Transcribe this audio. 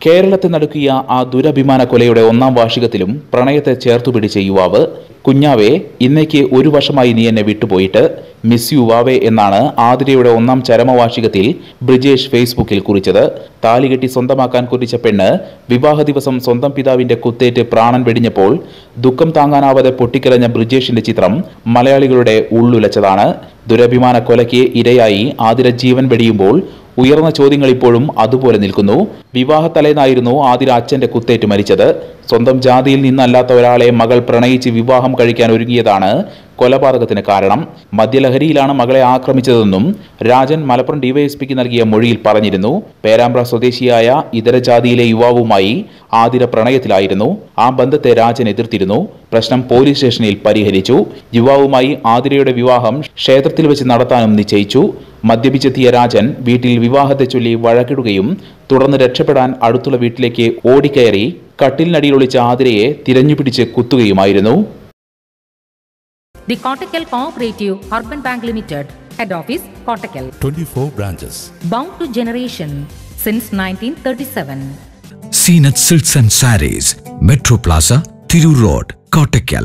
കേരളത്തെ നടുക്കിയ ആ ദുരഭിമാന കൊലയുടെ ഒന്നാം വാർഷികത്തിലും പ്രണയത്തെ ചേർത്തുപിടിച്ച യുവാവ് കുഞ്ഞാവേ ഇന്നേക്ക് ഒരു വർഷമായി നീ എന്നെ വിട്ടുപോയിട്ട് മിസ് യു വാവേ എന്നാണ് ആതിരയുടെ ഒന്നാം ചരമവാർഷികത്തിൽ ബ്രിജേഷ് ഫേസ്ബുക്കിൽ കുറിച്ചത് താലികെട്ടി സ്വന്തമാക്കാൻ കുറിച്ച പെണ്ണ് വിവാഹ ദിവസം സ്വന്തം പിതാവിന്റെ കുത്തേറ്റ് പ്രാണൻ വെടിഞ്ഞപ്പോൾ ദുഃഖം താങ്ങാനാവാതെ പൊട്ടിക്കരഞ്ഞ ബ്രിജേഷിന്റെ ചിത്രം മലയാളികളുടെ ഉള്ളുലച്ചതാണ് ദുരഭിമാന കൊലയ്ക്ക് ഇരയായി ആതിര ജീവൻ വെടിയുമ്പോൾ ഉയർന്ന ചോദ്യങ്ങൾ ഇപ്പോഴും അതുപോലെ നിൽക്കുന്നു വിവാഹ തലേന്നായിരുന്നു ആതിര അച്ഛന്റെ കുത്തേറ്റ് മരിച്ചത് സ്വന്തം ജാതിയിൽ നിന്നല്ലാത്ത ഒരാളെ മകൾ പ്രണയിച്ച് വിവാഹം കഴിക്കാൻ ഒരുങ്ങിയതാണ് കൊലപാതകത്തിന് കാരണം മദ്യലഹരിയിലാണ് മകളെ ആക്രമിച്ചതെന്നും രാജൻ മലപ്പുറം ഡിവൈഎസ്പിക്ക് നൽകിയ മൊഴിയിൽ പറഞ്ഞിരുന്നു പേരാമ്പ്ര സ്വദേശിയായ ഇതര ജാതിയിലെ യുവാവുമായി ആതിര പ്രണയത്തിലായിരുന്നു ആ ബന്ധത്തെ രാജൻ എതിർത്തിരുന്നു പ്രശ്നം പോലീസ് സ്റ്റേഷനിൽ പരിഹരിച്ചു യുവാവുമായി ആതിരയുടെ വിവാഹം ക്ഷേത്രത്തിൽ വെച്ച് നടത്താനും നിശ്ചയിച്ചു മദ്യപിച്ചെത്തിയ രാജൻ വീട്ടിൽ വിവാഹത്തെ ചൊല്ലി വഴക്കിടുകയും തുടർന്ന് രക്ഷപ്പെടാൻ അടുത്തുള്ള വീട്ടിലേക്ക് ഓടിക്കയറി കട്ടിലിനടിയിൽ ഒളിച്ച ആതിരയെ തിരഞ്ഞുപിടിച്ച് കുത്തുകയുമായിരുന്നു The Kottakkal Cooperative Urban Bank Limited, Head Office, Kottakkal. 24 branches. Bound to generation since 1937. Zeenath silks and sarees metro plaza Tirur road Kottakkal